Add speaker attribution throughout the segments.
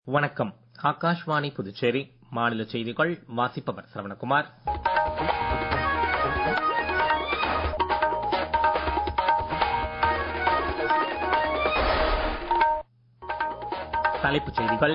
Speaker 1: வணக்கம் ஆகாஷ்வாணி புதுச்சேரி மாநில செய்திகள் வாசிப்பவர் சரவணகுமார் தலைப்புச் செய்திகள்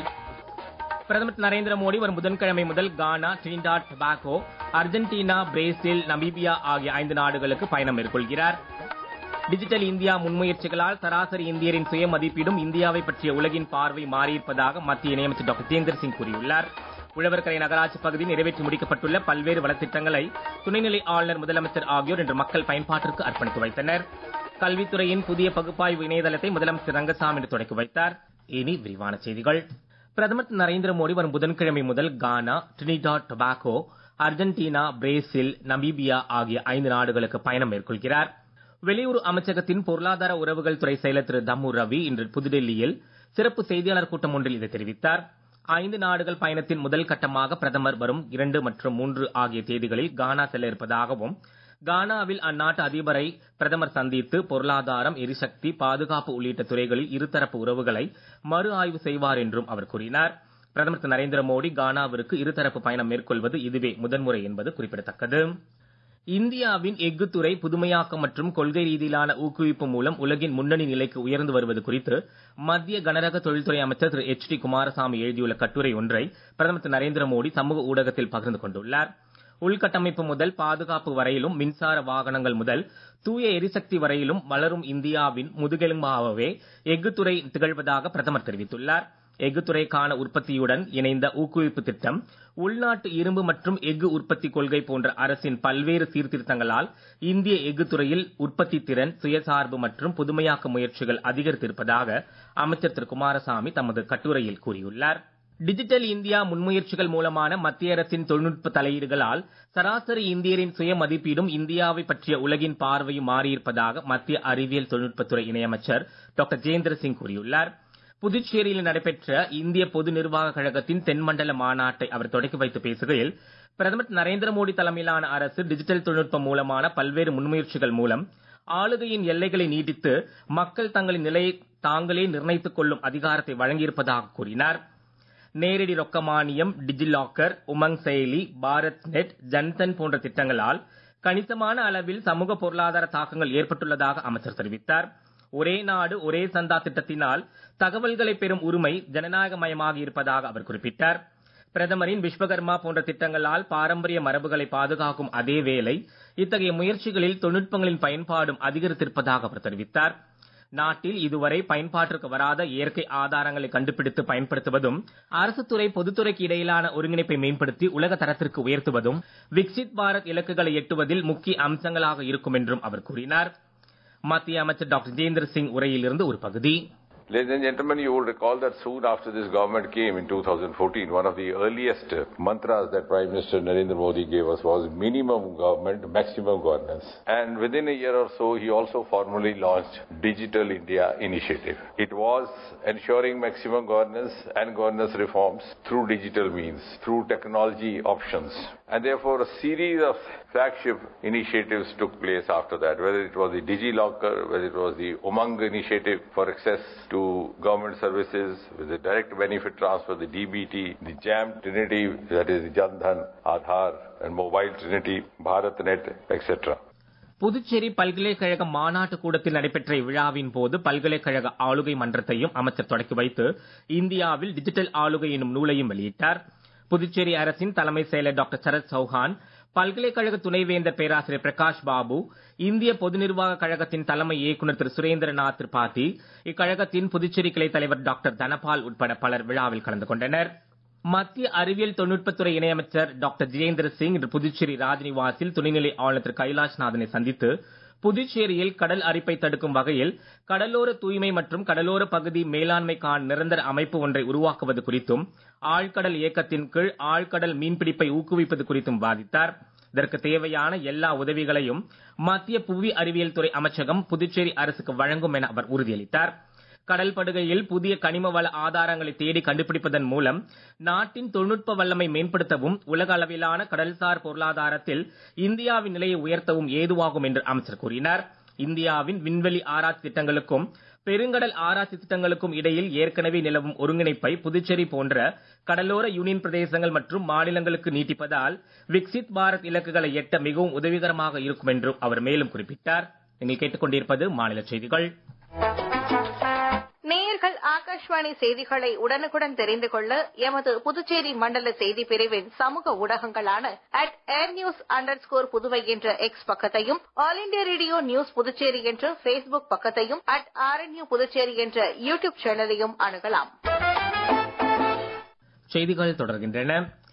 Speaker 1: பிரதமர் நரேந்திர மோடி வரும் புதன்கிழமை முதல் Ghana Trinidad Tobago Argentina Brazil Namibia ஆகிய ஐந்து நாடுகளுக்கு பயணம் மேற்கொள்கிறார் டிஜிட்டல் இந்தியா முன்முயற்சிகளால் சராசரி இந்தியரின் சுய மதிப்பீடும் இந்தியாவை பற்றிய உலகின் பார்வை மாறியிருப்பதாக மத்திய இணையமைச்சர் டாக்டர் ஜிதேந்திர சிங் கூறியுள்ளார் உழவர்கரை நகராட்சி பகுதியில் நிறைவேற்றி முடிக்கப்பட்டுள்ள பல்வேறு வளத்திட்டங்களை துணைநிலை ஆளுநர் முதலமைச்சர் ஆகியோர் இன்று மக்கள் பயன்பாட்டிற்கு அர்ப்பணித்து வைத்தனர் கல்வித்துறையின் புதிய பகுப்பாய்வு இணையதளத்தை முதலமைச்சர் ரங்கசாமி இன்று தொடக்கி வைத்தார் இனி விரிவான செய்திகள் பிரதமர் திரு நரேந்திர மோடி வரும் புதன்கிழமை முதல் Ghana Trinidad Tobago Argentina Brazil Namibia ஆகிய ஐந்து நாடுகளுக்கு பயணம் மேற்கொள்கிறார் வெளியுறவு அமைச்சகத்தின் பொருளாதார உறவுகள் துறை செயலர் திரு தம்மு ரவி இன்று புதுடெல்லியில் சிறப்பு செய்தியாளர் கூட்டம் ஒன்றில் இதை தெரிவித்தார் ஐந்து நாடுகள் பயணத்தின் முதல் கட்டமாக பிரதமர் வரும் இரண்டு மற்றும் மூன்று ஆகிய தேதிகளில் கானா செல்ல இருப்பதாகவும் கானாவில் அந்நாட்டு அதிபரை பிரதமர் சந்தித்து பொருளாதாரம் எரிசக்தி பாதுகாப்பு உள்ளிட்ட துறைகளில் இருதரப்பு உறவுகளை மறு ஆய்வு செய்வார் என்றும் அவர் கூறினார் பிரதமர் திரு நரேந்திர மோடி கானாவிற்கு இருதரப்பு பயணம் மேற்கொள்வது இதுவே முதன்முறை என்பது குறிப்பிடத்தக்கது இந்தியாவின் எஃகுத்துறை புதுமையாக்கம் மற்றும் கொள்கை ரீதியிலான ஊக்குவிப்பு மூலம் உலகின் முன்னணி நிலைக்கு உயர்ந்து வருவது குறித்து மத்திய கனரக தொழில்துறை அமைச்சர் திரு எச் டி குமாரசாமி எழுதியுள்ள கட்டுரை ஒன்றை பிரதமர் திரு நரேந்திர மோடி சமூக ஊடகத்தில் பகிர்ந்து கொண்டுள்ளார் உள்கட்டமைப்பு முதல் பாதுகாப்பு வரையிலும் மின்சார வாகனங்கள் முதல் தூய எரிசக்தி வரையிலும் வளரும் இந்தியாவின் முதுகெலும்பாகவே எஃகுத்துறை திகழ்வதாக பிரதமர் தெரிவித்துள்ளார் எஃகுத்துறைக்கான உற்பத்தியுடன் இணைந்த ஊக்குவிப்பு திட்டம் உள்நாட்டு இரும்பு மற்றும் எஃகு உற்பத்தி கொள்கை போன்ற அரசின் பல்வேறு சீர்திருத்தங்களால் இந்திய எஃகுத்துறையில் உற்பத்தி திறன் சுயசார்பு மற்றும் புதுமையாக்க முயற்சிகள் அதிகரித்திருப்பதாக அமைச்சர் திரு குமாரசாமி தமது கட்டுரையில் கூறியுள்ளார் டிஜிட்டல் இந்தியா முன்முயற்சிகள் மூலமான மத்திய அரசின் தொழில்நுட்ப தலையீடுகளால் சராசரி இந்தியரின் சுய மதிப்பீடும் இந்தியாவை பற்றிய உலகின் பார்வையும் மாறியிருப்பதாக மத்திய அறிவியல் தொழில்நுட்பத்துறை இணையமைச்சர் டாக்டர் ஜெயேந்திர சிங் கூறியுள்ளார் புதுச்சேரியில் நடைபெற்ற இந்திய பொது நிர்வாக கழகத்தின் தென்மண்டல மாநாட்டை அவர் தொடக்கி வைத்து பேசுகையில் பிரதமர் நரேந்திர மோடி தலைமையிலான அரசு டிஜிட்டல் தொழில்நுட்பம் மூலமான பல்வேறு முன்முயற்சிகள் மூலம் ஆளுகையின் எல்லைகளை நீட்டித்து மக்கள் தங்களின் நிலையை தாங்களே நிர்ணயித்துக் கொள்ளும் அதிகாரத்தை வழங்கியிருப்பதாக கூறினார் நேரடி ரொக்க மானியம் டிஜிலாக்கர் உமங் செயலி பாரத் நெட் ஜன்தன் போன்ற திட்டங்களால் கணிசமான அளவில் சமூக பொருளாதார தாக்கங்கள் ஏற்பட்டுள்ளதாக அமைச்சர் தெரிவித்தார் ஒரே நாடு ஒரே சந்தா திட்டத்தினால் தகவல்களை பெறும் உரிமை ஜனநாயகமயமாக இருப்பதாக அவர் குறிப்பிட்டார் பிரதமரின் விஸ்வகர்மா போன்ற திட்டங்களால் பாரம்பரிய மரபுகளை பாதுகாக்கும் அதே வேளை இத்தகைய முயற்சிகளில் தொழில்நுட்பங்களின் பயன்பாடும் அதிகரித்திருப்பதாக அவர் தெரிவித்தார் நாட்டில் இதுவரை பயன்பாட்டிற்கு வராத இயற்கை ஆதாரங்களை கண்டுபிடித்து பயன்படுத்துவதும் அரசு துறை பொதுத்துறைக்கு இடையிலான ஒருங்கிணைப்பை மேம்படுத்தி உலக தரத்திற்கு உயர்த்துவதும் விக்சித் பாரத் இலக்குகளை எட்டுவதில் முக்கிய அம்சங்களாக இருக்கும் என்றும் அவர் கூறினார் மத்திய அமைச்சர் டாக்டர் ஜிதேந்திர சிங் உரையிலிருந்து ஒரு பகுதி
Speaker 2: Ladies and gentlemen, you will recall that soon after this government came in 2014, one of the earliest mantras that Prime Minister Narendra Modi gave us was minimum government, maximum governance. And within a year or so, he also formally launched Digital India Initiative. It was ensuring maximum governance and governance reforms through digital means, through technology options. And therefore, a series of flagship initiatives took place after that, whether it was the DigiLocker, whether it was the Umang initiative for access to government services with the direct benefit transfer, the DBT, the JAM Trinity, that is the Jandhan, Aadhaar, and Mobile Trinity, BharatNet, etc.
Speaker 1: Puducherry பல்கலைக்கழக மாநாட்டு கூடத்தில் நடைபெற்ற இவ்விழாவின் போது பல்கலைக்கழக ஆளுகை மன்றத்தையும் அமைச்சர் தொடக்கி வைத்து இந்தியாவில் டிஜிட்டல் ஆளுகை எனும் நூலையும் வெளியிட்டார் புதுச்சேரி அரசின் தலைமை செயலர் டாக்டர் சரத் சௌஹான் பல்கலைக்கழக துணைவேந்தர் பேராசிரியர் பிரகாஷ் பாபு இந்திய பொது நிர்வாக கழகத்தின் தலைமை இயக்குநர் திரு சுரேந்திரநாத் திரிபாதி இக்கழகத்தின் புதுச்சேரி கிளை தலைவர் டாக்டர் தனபால் உட்பட பலர் விழாவில் கலந்து கொண்டனர் மத்திய அறிவியல் தொழில்நுட்பத்துறை இணையமைச்சர் டாக்டர் ஜிதேந்திர சிங் இன்று புதுச்சேரி ராஜ்நிவாசில் துணைநிலை ஆளுநர் திரு கைலாஷ்நாதனை சந்தித்து புதுச்சேரியில் கடல் அரிப்பை தடுக்கும் வகையில் கடலோர தூய்மை மற்றும் கடலோர பகுதி மேலாண்மைக்கான நிரந்தர அமைப்பு ஒன்றை உருவாக்குவது குறித்தும் ஆழ்கடல் இயக்கத்தின் கீழ் ஆழ்கடல் மீன்பிடிப்பை ஊக்குவிப்பது குறித்தும் வாதித்தார் இதற்கு தேவையான எல்லா உதவிகளையும் மத்திய புவி அறிவியல் துறை அமைச்சகம் புதுச்சேரி அரசுக்கு வழங்கும் என அவர் உறுதியளித்தார் கடல் படுகையில் புதிய கனிம வள ஆதாரங்களை தேடி கண்டுபிடிப்பதன் மூலம் நாட்டின் தொழில்நுட்ப வல்லமை மேம்படுத்தவும் உலக அளவிலான கடல்சார் பொருளாதாரத்தில் இந்தியாவின் நிலையை உயர்த்தவும் ஏதுவாகும் என்று அமைச்சர் கூறினார் இந்தியாவின் விண்வெளி ஆராய்ச்சி திட்டங்களுக்கும் பெருங்கடல் ஆராய்ச்சி திட்டங்களுக்கும் இடையில் ஏற்கனவே நிலவும் ஒருங்கிணைப்பை புதுச்சேரி போன்ற கடலோர யூனியன் பிரதேசங்கள் மற்றும் மாநிலங்களுக்கு நீட்டிப்பதால் விக்சித் பாரத் இலக்குகளை எட்ட மிகவும் உதவிகரமாக இருக்கும் என்றும் அவர் மேலும் குறிப்பிட்டார் நீங்கள் கேட்டுக்கொண்டிருப்பது மாநில செய்திகள்
Speaker 3: நேயர்கள் ஆகாஷ்வாணி செய்திகளை உடனுக்குடன் தெரிந்து கொள்ள எமது புதுச்சேரி மண்டல செய்தி பிரிவின் சமூக ஊடகங்களான at air news under score Puduvai என்ற எக்ஸ் பக்கத்தையும் all India radio news Puducherry என்ற பேஸ்புக் பக்கத்தையும் அட் ஆர்என்யூ புதுச்சேரி என்ற யூ டியூப் சேனலையும் அணுகலாம்
Speaker 1: செய்திகள் தொடர்கின்றன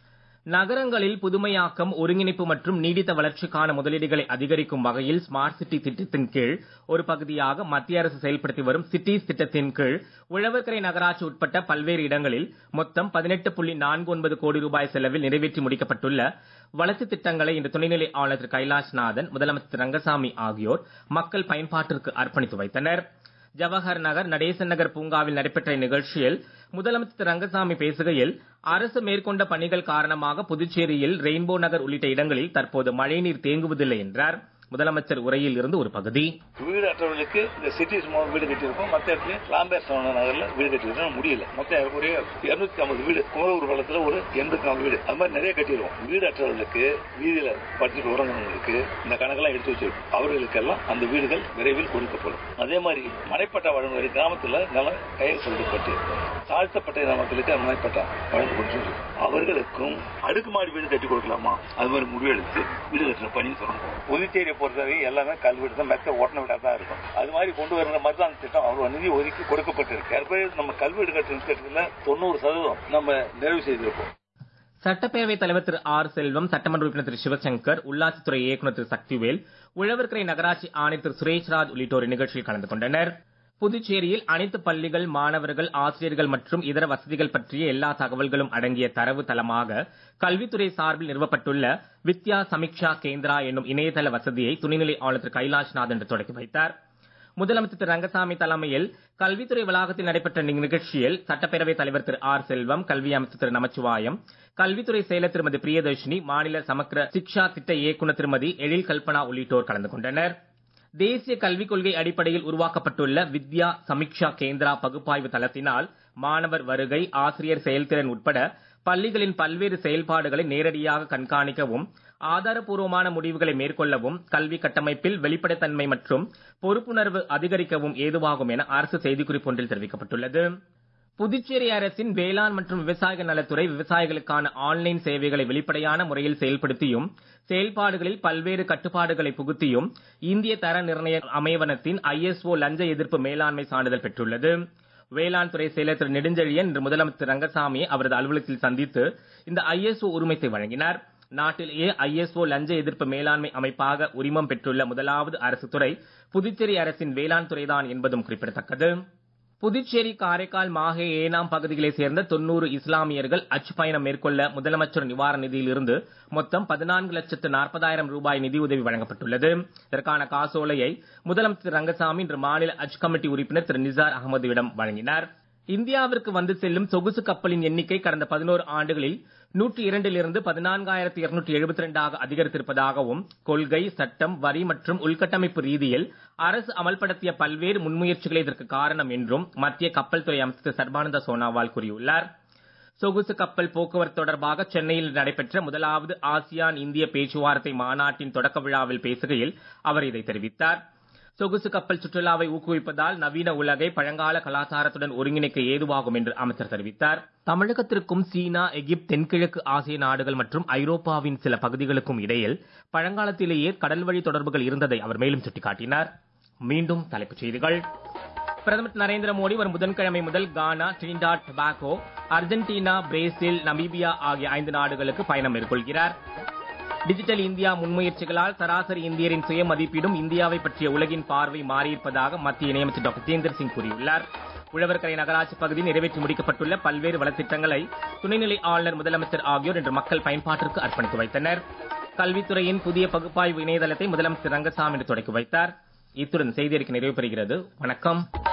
Speaker 1: நகரங்களில் புதுமையாக்கம் ஒருங்கிணைப்பு மற்றும் நீடித்த வளர்ச்சிக்கான முதலீடுகளை அதிகரிக்கும் வகையில் ஸ்மார்ட் சிட்டி திட்டத்தின் கீழ் ஒரு பகுதியாக மத்திய அரசு செயல்படுத்தி வரும் சிட்டிஸ் திட்டத்தின் கீழ் உழவர்கரை நகராட்சி உட்பட்ட பல்வேறு இடங்களில் மொத்தம் பதினெட்டு புள்ளி நான்கு ஒன்பது கோடி ரூபாய் செலவில் நிறைவேற்றி முடிக்கப்பட்டுள்ள வளர்ச்சி திட்டங்களை இன்று துணைநிலை ஆளுநர் திரு கைலாஷ்நாதன் முதலமைச்சர் ரங்கசாமி ஆகியோர் மக்கள் பயன்பாட்டிற்கு அர்ப்பணித்து வைத்தனர் ஜவஹர் நகர் நடேசன் நகர் பூங்காவில் நடைபெற்ற இந்நிகழ்ச்சியில் முதலமைச்சர் திரு ரங்கசாமி பேசுகையில் அரசு மேற்கொண்ட பணிகள் காரணமாக புதுச்சேரியில் ரெயின்போ நகர் உள்ளிட்ட இடங்களில் தற்போது மழைநீர் தேங்குவதில்லை என்றார் முதலமைச்சர் உரையில் இருந்து ஒரு பகுதி
Speaker 4: வீடு அற்றவர்களுக்கு இந்த சிட்டிஸ் மூலம் வீடு கட்டியிருக்கோம் மற்ற இடத்துல லாம்பேர் சரவண நகர்ல வீடு கட்டியிருக்கோம் முடியல மொத்தம் ஒரு இருநூத்தி ஐம்பது வீடு குமரூர் பள்ளத்துல ஒரு எண்பத்தி நாலு வீடு அது மாதிரி நிறைய கட்டிடுவோம் வீடு அற்றவர்களுக்கு வீதியில படுத்துட்டு உறங்குறவங்களுக்கு இந்த கணக்கெல்லாம் எடுத்து வச்சிருக்கோம் அவர்களுக்கெல்லாம் அந்த வீடுகள் விரைவில் கொடுக்கப்படும் அதே மாதிரி மனைப்பட்டா வழங்குவது கிராமத்துல நிலம் கையில் சொல்லப்பட்டு தாழ்த்தப்பட்ட மக்களுக்கு அந்த மனைப்பட்டா வழங்கப்பட்டு அவர்களுக்கும் அடுக்குமாடி வீடு கட்டி கொடுக்கலாமா அது மாதிரி முடிவெடுத்து வீடு கட்டுற பணி சொல்லணும் புதுச்சேரியை பொறுத்தவரை எல்லாமே கல்வீடு தான் மெத்த ஒட்டன வீடா தான் இருக்கும் அது மாதிரி கொண்டு வருகிற மாதிரி தான் அந்த திட்டம் அவ்வளவு நிதி ஒதுக்கி கொடுக்கப்பட்டிருக்கு ஏற்கனவே நம்ம கல்வீடு கட்டுற திட்டத்துல தொண்ணூறு சதவீதம் நம்ம நிறைவு செய்திருப்போம்
Speaker 1: சட்டப்பேரவைத் தலைவர் திரு ஆர் செல்வம் சட்டமன்ற உறுப்பினர் திரு சிவசங்கர் உள்ளாட்சித்துறை இயக்குநர் திரு சக்திவேல் உழவர்கரை நகராட்சி ஆணையர் திரு சுரேஷ்ராஜ் உள்ளிட்டோர் இந்நிகழ்ச்சியில் கலந்து கொண்டனர் புதுச்சேரியில் அனைத்து பள்ளிகள் மாணவர்கள் ஆசிரியர்கள் மற்றும் இதர வசதிகள் பற்றிய எல்லா தகவல்களும் அடங்கிய தரவு தளமாக கல்வித்துறை சார்பில் நிறுவப்பட்டுள்ள வித்யா சமீக்ஷா கேந்திரா என்னும் இணையதள வசதியை துணைநிலை ஆளுநர் திரு கைலாஷ்நாத் இன்று தொடங்கி வைத்தார் முதலமைச்சர் திரு ரங்கசாமி தலைமையில் கல்வித்துறை வளாகத்தில் நடைபெற்ற நிகழ்ச்சியில் சட்டப்பேரவைத் தலைவர் திரு ஆர் செல்வம் கல்வி அமைச்சர் திரு நமச்சிவாயம் கல்வித்துறை செயலர் திருமதி பிரியதர்ஷினி மாநில சமக்கிர சிக்ஷா திட்ட இயக்குநர் திருமதி எழில் கல்பனா உள்ளிட்டோர் கலந்து கொண்டனர் தேசிய கல்விக் கொள்கை அடிப்படையில் உருவாக்கப்பட்டுள்ள வித்யா சமீக்ஷா கேந்திரா பகுப்பாய்வு தளத்தினால் மாணவர் வருகை ஆசிரியர் செயல்திறன் உட்பட பள்ளிகளின் பல்வேறு செயல்பாடுகளை நேரடியாக கண்காணிக்கவும் ஆதாரப்பூர்வமான முடிவுகளை மேற்கொள்ளவும் கல்வி கட்டமைப்பில் வெளிப்படைத்தன்மை மற்றும் பொறுப்புணர்வு அதிகரிக்கவும் ஏதுவாகும் என அரசு செய்திக்குறிப்பு ஒன்றில் தெரிவிக்கப்பட்டுள்ளது புதுச்சேரி அரசின் வேளாண் மற்றும் விவசாய நலத்துறை விவசாயிகளுக்கான ஆன்லைன் சேவைகளை வெளிப்படையான முறையில் செயல்படுத்தியும் செயல்பாடுகளில் பல்வேறு கட்டுப்பாடுகளை புகுத்தியும் இந்திய தர நிர்ணய அமைவனத்தின் ஐஎஸ்ஓ லஞ்ச எதிர்ப்பு மேலாண்மை சான்றிதழ் பெற்றுள்ளது வேளாண் துறை செயலர் திரு நெடுஞ்செழியன் இன்று முதலமைச்சர் ரங்கசாமியை அவரது அலுவலகத்தில் சந்தித்து இந்த ஐஎஸ்ஓ உரிமத்தை வழங்கினார் நாட்டிலேயே ஐஎஸ்ஓ லஞ்ச எதிர்ப்பு மேலாண்மை அமைப்பாக உரிமம் பெற்றுள்ள முதலாவது அரசு துறை புதுச்சேரி அரசின் வேளாண் துறைதான் என்பதும் குறிப்பிடத்தக்கது புதுச்சேரி காரைக்கால் மாஹே ஏனாம் பகுதிகளைச் சேர்ந்த தொன்னூறு இஸ்லாமியர்கள் அச்சு பயணம் மேற்கொள்ள முதலமைச்சர் நிவாரண நிதியிலிருந்து மொத்தம் பதினான்கு லட்சத்து நாற்பதாயிரம் ரூபாய் நிதியுதவி வழங்கப்பட்டுள்ளது இதற்கான காசோலையை முதலமைச்சர் ரங்கசாமி இன்று மாநில அஜ் கமிட்டி உறுப்பினர் திரு நிசார் அகமதுவிடம் வழங்கினார் இந்தியாவிற்கு வந்து செல்லும் சொகுசு கப்பலின் எண்ணிக்கை கடந்த பதினோரு ஆண்டுகளில் நூற்றி இரண்டிலிருந்து பதினான்காயிரத்தி இருநூற்றி எழுபத்தி ரெண்டாக அதிகரித்திருப்பதாகவும் கொள்கை சட்டம் வரி மற்றும் உள்கட்டமைப்பு ரீதியில் அரசு அமல்படுத்திய பல்வேறு முன்முயற்சிகளே இதற்கு காரணம் என்றும் மத்திய கப்பல் துறை அமைச்சர் திரு சர்பானந்த சோனாவால் கூறியுள்ளார் சொகுசு கப்பல் போக்குவரத்து தொடர்பாக சென்னையில் நடைபெற்ற முதலாவது ஆசியான் இந்திய பேச்சுவார்த்தை மாநாட்டின் தொடக்க விழாவில் பேசுகையில் அவர் இதை தெரிவித்தார் சொகுசு கப்பல் சுற்றுலாவை ஊக்குவிப்பதால் நவீன உலகை பழங்கால கலாச்சாரத்துடன் ஒருங்கிணைக்க ஏதுவாகும் என்று அமைச்சர் தெரிவித்தார் தமிழகத்திற்கும் சீனா எகிப்து தென்கிழக்கு ஆசிய நாடுகள் மற்றும் ஐரோப்பாவின் சில பகுதிகளுக்கும் இடையில் பழங்காலத்திலேயே கடல் வழி தொடர்புகள் இருந்ததை அவர் மேலும் சுட்டிக்காட்டினார் மீண்டும் தலைப்புச் செய்திகள் பிரதமர் நரேந்திர மோடி வரும் புதன்கிழமை முதல் Ghana Trinidad Tobago Argentina Brazil Namibia ஆகிய ஐந்து நாடுகளுக்கு பயணம் மேற்கொள்கிறார் டிஜிட்டல் இந்தியா முன்முயற்சிகளால் சராசரி இந்தியரின் சுய மதிப்பீடும் இந்தியாவை பற்றிய உலகின் பார்வை மாறியிருப்பதாக மத்திய இணையமைச்சர் டாக்டர் ஜிதேந்தர் சிங் கூறியுள்ளார் உழவர்கரை நகராட்சி பகுதியில் நிறைவேற்றி முடிக்கப்பட்டுள்ள பல்வேறு வளத்திட்டங்களை துணைநிலை ஆளுநர் முதலமைச்சர் ஆகியோர் இன்று மக்கள் பயன்பாட்டிற்கு அர்ப்பணித்து வைத்தனர் கல்வித்துறையின் புதிய பகுப்பாய்வு இணையதளத்தை முதலமைச்சர் ரங்கசாமி இன்று தொடக்கி வைத்தார் இத்துடன் செய்தியறிக்கை நிறைவு பெறுகிறது வணக்கம்